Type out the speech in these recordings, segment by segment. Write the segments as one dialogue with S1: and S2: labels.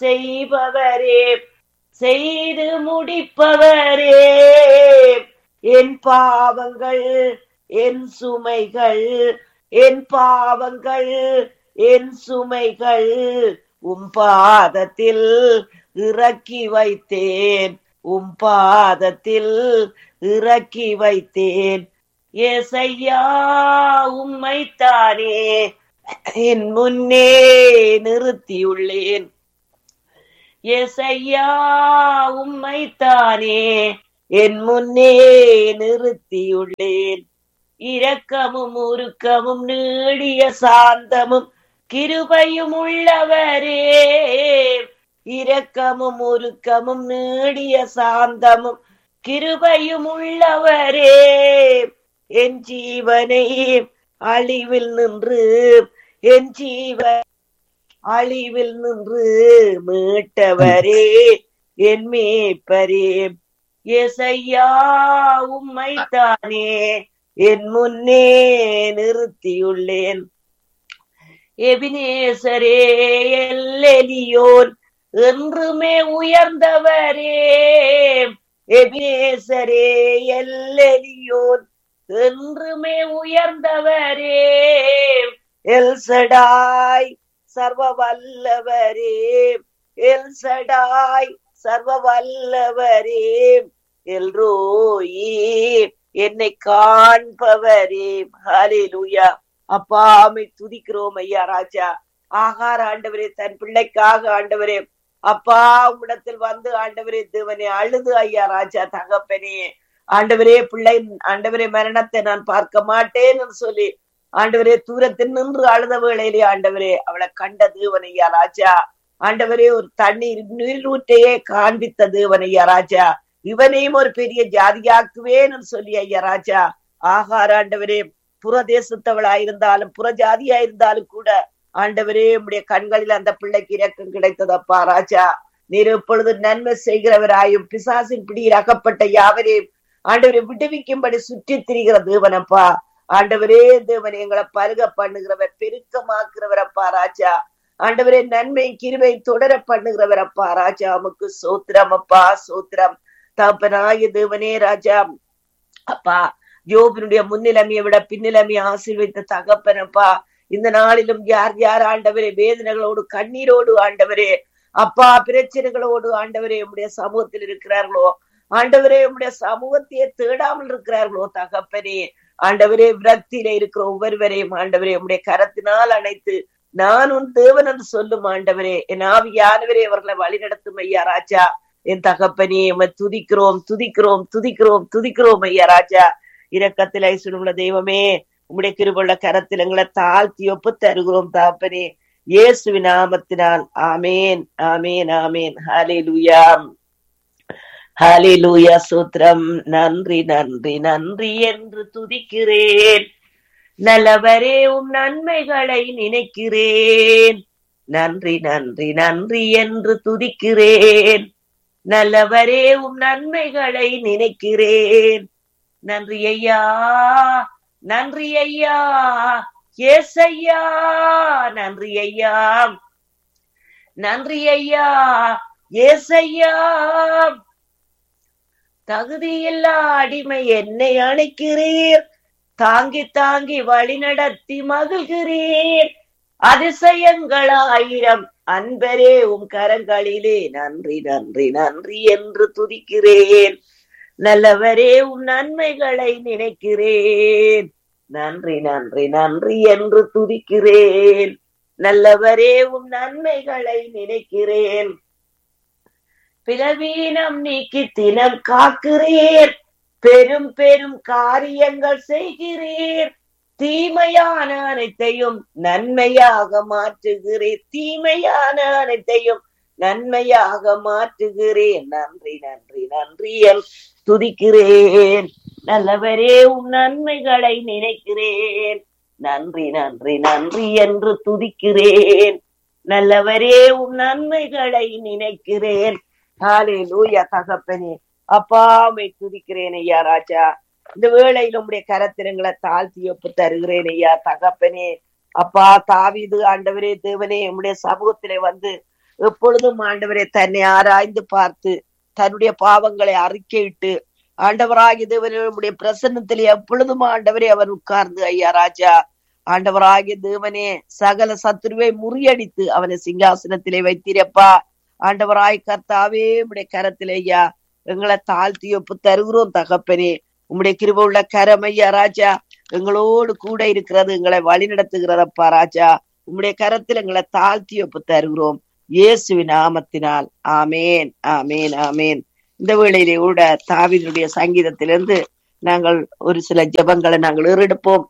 S1: செய்பவரே செய்து முடிப்பவரே என் பாவங்கள் என் சுமைகள் என் பாவங்கள் என் சுமைகள் உம் பாதத்தில் இறக்கி வைத்தேன் உம் பாதத்தில் இறக்கி வைத்தேன் ஏசையா உம்மைத்தானே என் முன்னே நிறுத்தியுள்ளேன் ஏசையா உம்மைத்தானே என் முன்னே நிறுத்தியுள்ளேன் இரக்கமும் உருக்கமும் நீடிய சாந்தமும் கிருபையும் உள்ளவரே இரக்கமும் உருக்கமும் நீடிய சாந்தமும் கிருபையும் உள்ளவரே என் ஜீவனை அழிவில் நின்று என் ஜீவன் அழிவில் நின்று மீட்டவரே என் மேய்ப்பரே எசையா உம்மைத்தானே என் முன்னே நிறுத்தியுள்ளேன் எபினேசரே எல்லெலியோன் என்றுமே உயர்ந்தவரே எபினேசரே எல்லெலியோன் என்றுமே உயர்ந்தவரே எல்சடாய் சர்வ வல்லவரே எல்சடாய் சர்வ வல்லவரே எல்ரோயி என்னை காண்பவரே ஹalleluya அப்பா ஆமை துதிக்கிறோம் ஐயா ராஜா ஆகார ஆண்டவரே தன் பிள்ளைக்காக ஆண்டவரே அப்பா உம்மிடத்தில் வந்து ஆண்டவரே தேவனே அழுது ஐயா ராஜா தகப்பனே ஆண்டவரே பிள்ளை ஆண்டவரே மரணத்தை நான் பார்க்க மாட்டேன்னு சொல்லி ஆண்டவரே தூரத்தில் நின்று அழுத வேளையிலே ஆண்டவரே அவளை கண்ட தேவன் ஐயா ராஜா ஆண்டவரே ஒரு தண்ணீர் நீரூற்றையே காண்பித்த தேவன் ஐயா ராஜா இவனையும் ஒரு பெரிய ஜாதியாக்குவேன்னு சொல்லி ஐயா ராஜா ஆகார ஆண்டவரே புறதேசத்தவளாயிருந்தாலும் புற ஜாதியா இருந்தாலும் கூட ஆண்டவரே உம்முடைய கண்களில் அந்த பிள்ளைக்கு இரக்கம் கிடைத்ததப்பா ராஜா நீர் எப்பொழுது நன்மை செய்கிறவராயும் பிசாசின் பிடியில் அகப்பட்ட யாவரையும் ஆண்டவரை விடுவிக்கும்படி சுற்றி திரிகிற தேவனப்பா ஆண்டவரே தேவன் எங்களை பருக பண்ணுகிறவர் பெருக்கமாக்குறவரப்பா ராஜா ஆண்டவரே நன்மை கிருவை தொடர பண்ணுகிறவரப்பா ராஜா உமக்கு சோத்திரம் அப்பா சோத்திரம் தகப்பனாய தேவனே ராஜா அப்பா யோபினுடைய முன்னிலைமையை விட பின்னிலைமையை ஆசீர்வைத்த தகப்பனப்பா இந்த நாளிலும் யார் யார் ஆண்டவரே வேதனைகளோடு கண்ணீரோடு ஆண்டவரே அப்பா பிரச்சனைகளோடு ஆண்டவரே உம்முடைய சமூகத்தில் இருக்கிறார்களோ ஆண்டவரே உம்முடைய சமூகத்தையே தேடாமல் இருக்கிறார்களோ தகப்பனே ஆண்டவரே விரக்தியில இருக்கிற ஒவ்வொருவரையும் ஆண்டவரே உம்முடைய கரத்தினால் அணைத்து நான் உன் தேவன் என்று சொல்லும் ஆண்டவரே என் ஆவியானவரே அவர்களை வழிநடத்தும் ஐயா ராஜா என் தகப்பனே உம்மை துதிக்கிறோம் துதிக்கிறோம் துதிக்கிறோம் துதிக்கிறோம் ஐயா ராஜா இரக்கத்தில் ஐசுள்ள தெய்வமே உம்முடைய கிருபுள்ள கரத்தில் எங்களை தாழ்த்தி ஒப்பு தருகிறோம் தகப்பனே இயேசு நாமத்தினால் ஆமேன் ஆமேன் ஆமேன் ஹலே லூயா ஹலே லூயா சூத்திரம் நன்றி நன்றி நன்றி என்று துதிக்கிறேன் நல்லவரே உம் நன்மைகளை நினைக்கிறேன் நன்றி நன்றி நன்றி என்று துதிக்கிறேன் நல்லவரே உம் நன்மைகளை நினைக்கிறேன் நன்றி ஐயா நன்றி ஐயா எஸ் ஐயா நன்றி ஐயா நன்றி ஐயா எஸ் ஐயா தகுதியில்லா அடிமை என்னை அணைக்கிறீர் தாங்கி தாங்கி வழி நடத்தி மகிழ்கிறீர் அதிசயங்கள் ஆயிரம் அன்பரே உம் கரங்களிலே நன்றி நன்றி நன்றி என்று துதிக்கிறேன் நல்லவரே உம் நன்மைகளை நினைக்கிறேன் நன்றி நன்றி நன்றி என்று துதிக்கிறேன் நல்லவரே உம் நன்மைகளை நினைக்கிறேன் பிளவீனம் நீக்கி தினம் காக்கிறீர் பெரும் பெரும் காரியங்கள் செய்கிறீர் தீமையான அனைத்தையும் நன்மையாக மாற்றுகிறீர் தீமையான அனைத்தையும் நன்மையாக மாற்றுகிறேன் நன்றி நன்றி நன்றி என் துதிக்கிறேன் நல்லவரே உம் நன்மைகளை நினைக்கிறேன் நன்றி நன்றி நன்றி என்று துதிக்கிறேன் நல்லவரே உம் நன்மைகளை நினைக்கிறேன் ஹாலே லூயா தகப்பனே அப்பாவை துதிக்கிறேன் ஐயா ராஜா இந்த வேளையில் உம்முடைய கரத்திரங்களை தாழ்த்தி ஒப்பு தருகிறேன் ஐயா தகப்பனே அப்பா தாவிது ஆண்டவரே தேவனே உம்முடைய சமூகத்திலே வந்து எப்பொழுதும் ஆண்டவரே தன்னை ஆராய்ந்து பார்த்து தன்னுடைய பாவங்களை அறிக்கையிட்டு ஆண்டவராகிய தேவனுடைய பிரசன்னத்திலே எப்பொழுதும் ஆண்டவரே அவர் உட்கார்ந்து ஐயா ராஜா ஆண்டவராகிய தேவனே சகல சத்துருவை முறியடித்து அவனை சிங்காசனத்திலே வைத்திரப்பா ஆண்டவராய் கர்த்தாவே உடைய கரத்திலே ஐயா எங்களை தாழ்த்தி ஒப்பு தருகிறோம் தகப்பனே உம்முடைய கிருப உள்ள கரம் ஐயா ராஜா எங்களோடு கூட இருக்கிறது எங்களை வழி நடத்துகிறதப்பா ராஜா உம்முடைய கரத்தில் எங்களை தாழ்த்தி ஒப்பு தருகிறோம் இயேசுவின் நாமத்தினால் ஆமேன் ஆமேன் ஆமேன் இந்த வேளையிலே கூட தாவினுடைய சங்கீதத்திலிருந்து நாங்கள் ஒரு சில ஜபங்களை நாங்கள் ஏறெடுப்போம்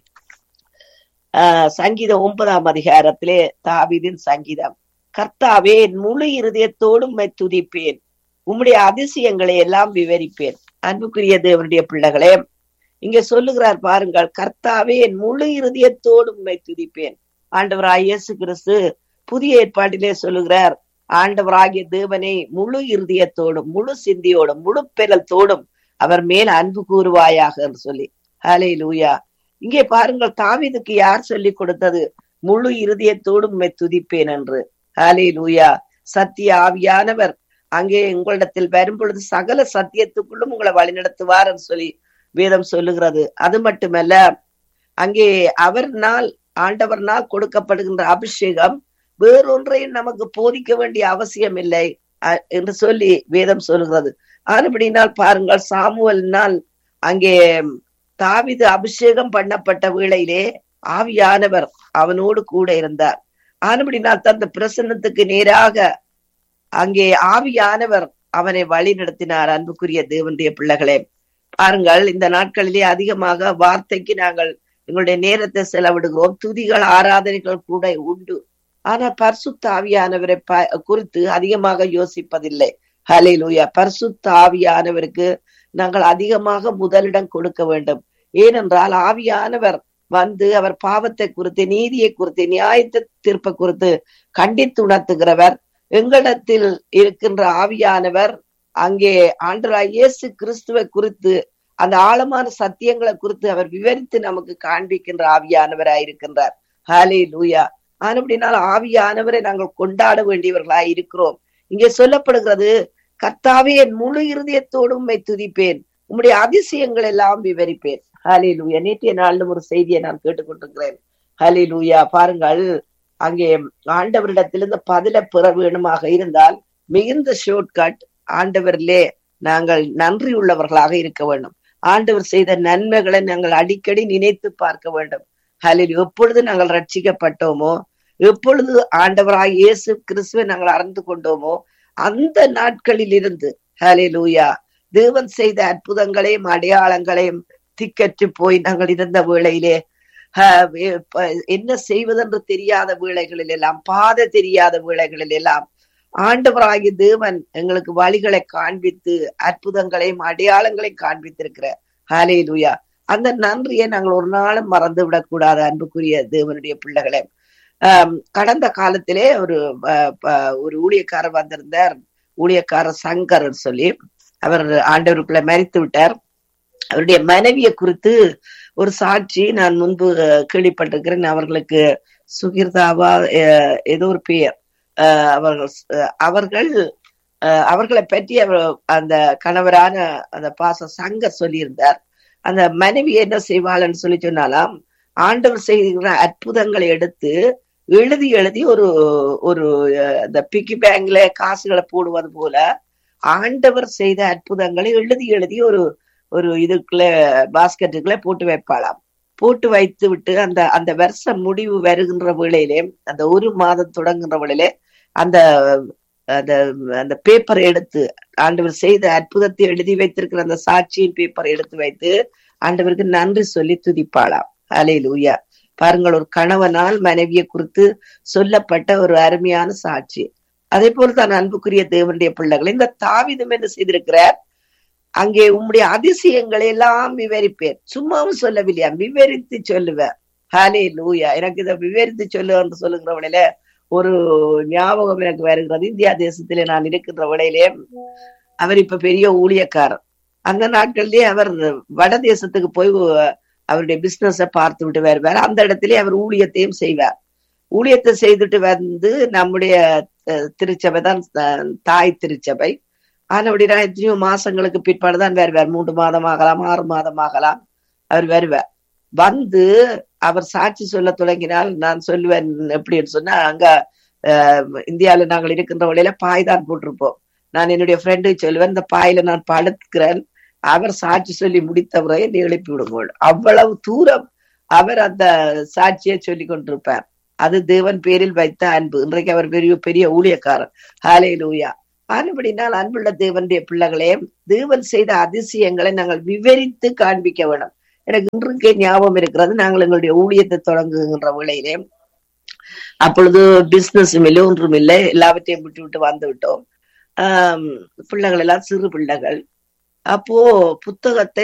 S1: ஆஹ் சங்கீதம் ஒன்பதாம் அதிகாரத்திலே தாவிதின் சங்கீதம் கர்த்தாவே என் முழு இருதயத்தோடும் துதிப்பேன் உம்முடைய அதிசயங்களை எல்லாம் விவரிப்பேன் அன்புக்குரிய தேவனுடைய பிள்ளைகளே இங்க சொல்லுகிறார் பாருங்கள் கர்த்தாவே என் முழு இருதயத்தோடும் உண்மை துதிப்பேன் ஆண்டவராய் இயேசு கிறிஸ்து புதிய ஏற்பாட்டிலே சொல்லுகிறார் ஆண்டவராகிய தேவனை முழு இருதயத்தோடும் முழு சிந்தியோடும் முழு பெறலத்தோடும் அவர் மேல் அன்பு கூறுவாயாக என்று சொல்லி ஹலே லூயா இங்கே பாருங்கள் தாவிதுக்கு யார் சொல்லி கொடுத்தது முழு இருதயத்தோடும் உண்மை துதிப்பேன் என்று ஹலே லூயா சத்திய ஆவியானவர் அங்கே உங்களிடத்தில் வரும் பொழுது சகல சத்தியத்துக்குள்ளும் உங்களை வழிநடத்துவார் என்று சொல்லி வேதம் சொல்லுகிறது அது மட்டுமல்ல அங்கே அவர்னால் ஆண்டவர்னால் கொடுக்கப்படுகின்ற அபிஷேகம் வேறொன்றையும் நமக்கு போதிக்க வேண்டிய அவசியம் இல்லை என்று சொல்லி வேதம் சொல்லுகிறது ஆனபடினால் பாருங்கள் சாமுவல்னால் அங்கே தாவிது அபிஷேகம் பண்ணப்பட்ட வேளையிலே ஆவியானவர் அவனோடு கூட இருந்தார் ஆனபடினால் தந்த பிரசன்னத்துக்கு நேராக அங்கே ஆவியானவர் அவனை வழி நடத்தினார் அன்புக்குரிய தேவனுடைய பிள்ளைகளே பாருங்கள் இந்த நாட்களிலே அதிகமாக வார்த்தைக்கு நாங்கள் எங்களுடைய நேரத்தை செலவிடுகிறோம் துதிகள் ஆராதனைகள் கூட உண்டு ஆனா பர்சுத்த ஆவியானவரை குறித்து அதிகமாக யோசிப்பதில்லை ஹலே லூயா பர்சுத்த ஆவியானவருக்கு நாங்கள் அதிகமாக முதலிடம் கொடுக்க வேண்டும் ஏனென்றால் ஆவியானவர் வந்து அவர் பாவத்தை குறித்து நீதியை குறித்து நியாயத்தை தீர்ப்பை குறித்து கண்டித்து உணர்த்துகிறவர் எங்களிடத்தில் இருக்கின்ற ஆவியானவர் அங்கே ஆண்டராய் இயேசு கிறிஸ்துவை குறித்து அந்த ஆழமான சத்தியங்களை குறித்து அவர் விவரித்து நமக்கு காண்பிக்கின்ற ஆவியானவராய் இருக்கின்றார் ஹாலே லூயா ஆனப்படினால் ஆவியானவரை நாங்கள் கொண்டாட வேண்டியவர்களாய் இருக்கிறோம் இங்கே சொல்லப்படுகிறது கர்த்தாவே என் முழு இருதயத்தோடு உண்மை துதிப்பேன் உம்முடைய அதிசயங்கள் எல்லாம் விவரிப்பேன் ஹலே லூயா நேற்றைய நாளிலும் ஒரு செய்தியை நான் கேட்டுக்கொண்டிருக்கிறேன் ஹலே லூயா பாருங்கள் அங்கே ஆண்டவரிடத்திலிருந்து பதில பெற வேணுமாக இருந்தால் மிகுந்த ஷார்ட்கட் ஆண்டவரிலே நாங்கள் நன்றி உள்ளவர்களாக இருக்க வேண்டும் ஆண்டவர் செய்த நன்மைகளை நாங்கள் அடிக்கடி நினைத்து பார்க்க வேண்டும் ஹலில் எப்பொழுது நாங்கள் ரட்சிக்கப்பட்டோமோ எப்பொழுது ஆண்டவராய் இயேசு கிறிஸ்துவை நாங்கள் அறிந்து கொண்டோமோ அந்த நாட்களில் இருந்து ஹலே லூயா தேவன் செய்த அற்புதங்களையும் அடையாளங்களையும் திக்கற்று போய் நாங்கள் இருந்த வேளையிலே என்ன செய்வதென்று தெரியாத வேளைகளில் எல்லாம் பாத தெரியாத வேளைகளில் எல்லாம் ஆண்டவராகிய தேவன் எங்களுக்கு வழிகளை காண்பித்து அற்புதங்களையும் அடையாளங்களையும் காண்பித்திருக்கிற ஹாலே லூயா அந்த நன்றியை நாங்கள் ஒரு நாளும் மறந்து விடக்கூடாது அன்புக்குரிய தேவனுடைய பிள்ளைகளை ஆஹ் கடந்த காலத்திலே ஒரு ஒரு ஊழியக்காரர் வந்திருந்தார் ஊழியக்காரர் சங்கர் சொல்லி அவர் ஆண்டவருக்குள்ள மறித்து விட்டார் அவருடைய மனைவியை குறித்து ஒரு சாட்சி நான் முன்பு கேள்விப்பட்டிருக்கிறேன் அவர்களுக்கு சுகிர்தாவா ஏதோ ஒரு பெயர் அவர்கள் அவர்கள் அவர்களை பற்றி அவர் அந்த கணவரான அந்த பாச சங்கர் சொல்லியிருந்தார் அந்த மனைவி என்ன செய்வாள்னு சொல்லி சொன்னாலாம் ஆண்டவர் செய்கிற அற்புதங்களை எடுத்து எழுதி எழுதி ஒரு ஒரு அந்த பிக்கி பேங்க்ல காசுகளை போடுவது போல ஆண்டவர் செய்த அற்புதங்களை எழுதி எழுதி ஒரு ஒரு இதுக்குள்ள பாஸ்கெட்டுக்குள்ள போட்டு வைப்பாளாம் போட்டு வைத்து விட்டு அந்த அந்த வருஷம் முடிவு வருகின்ற வேளையிலே அந்த ஒரு மாதம் தொடங்குகின்ற வேளையிலே அந்த அந்த அந்த பேப்பரை எடுத்து ஆண்டவர் செய்த அற்புதத்தை எழுதி வைத்திருக்கிற அந்த சாட்சியின் பேப்பரை எடுத்து வைத்து ஆண்டவருக்கு நன்றி சொல்லி துதிப்பாளாம் அலை லூயா பாருங்கள் ஒரு கணவனால் மனைவியை குறித்து சொல்லப்பட்ட ஒரு அருமையான சாட்சி அதே போல தான் அன்புக்குரிய தேவனுடைய பிள்ளைகள் இந்த தாவிதம் என்ன செய்திருக்கிறார் அங்கே உம்முடைய அதிசயங்களை எல்லாம் விவரிப்பேன் சும்மாவும் சொல்லவில்லையா விவரித்து சொல்லுவேன் ஹாலே லூயா எனக்கு இதை விவரித்து சொல்லு என்று சொல்லுகிறவளையில ஒரு ஞாபகம் எனக்கு வருகிறது இந்தியா தேசத்திலே நான் இருக்கின்ற விடையிலே அவர் இப்ப பெரிய ஊழியக்காரர் அந்த நாட்கள்லயே அவர் வட தேசத்துக்கு போய் அவருடைய பிசினஸ பார்த்து விட்டு வருவார் அந்த இடத்திலே அவர் ஊழியத்தையும் செய்வார் ஊழியத்தை செய்துட்டு வந்து நம்முடைய அஹ், திருச்சபை தான் அஹ், தாய் திருச்சபை ஆனபடி நான் எத்தனையோ மாசங்களுக்கு பிற்பாடுதான் வருவார் மூன்று மாதம் ஆகலாம் ஆறு மாதம் ஆகலாம் அவர் வருவார் வந்து அவர் சாட்சி சொல்ல தொடங்கினால் நான் சொல்லுவேன் எப்படின்னு சொன்னா அங்க அஹ், இந்தியால நாங்கள் இருக்கின்ற வழியில பாய் தான் போட்டிருப்போம் நான் என்னுடைய ஃப்ரெண்டுக்கு சொல்லுவேன் இந்த பாயில நான் படுத்துக்கிறேன் அவர் சாட்சி சொல்லி முடித்த பிறகு என்னை எழுப்பி விடுங்கள் அவ்வளவு தூரம் அவர் அந்த சாட்சியை சொல்லி கொண்டிருப்பார் அது தேவன் பேரில் வைத்த அன்பு இன்றைக்கு அவர் பெரிய பெரிய ஊழியக்காரர் ஹாலே லூயா ஆனபடினால் அன்புள்ள தேவனுடைய பிள்ளைகளே தேவன் செய்த அதிசயங்களை நாங்கள் விவரித்து காண்பிக்க வேணும் எனக்கு இன்றைக்கே ஞாபகம் இருக்கிறது நாங்கள் எங்களுடைய ஊழியத்தை தொடங்குகின்ற வேளையிலே அப்பொழுது பிசினஸும் இல்லை ஒன்றும் இல்லை எல்லாவற்றையும் விட்டு விட்டு வந்து விட்டோம் ஆஹ் பிள்ளைகள் எல்லாம் சிறு பிள்ளைகள் அப்போ புத்தகத்தை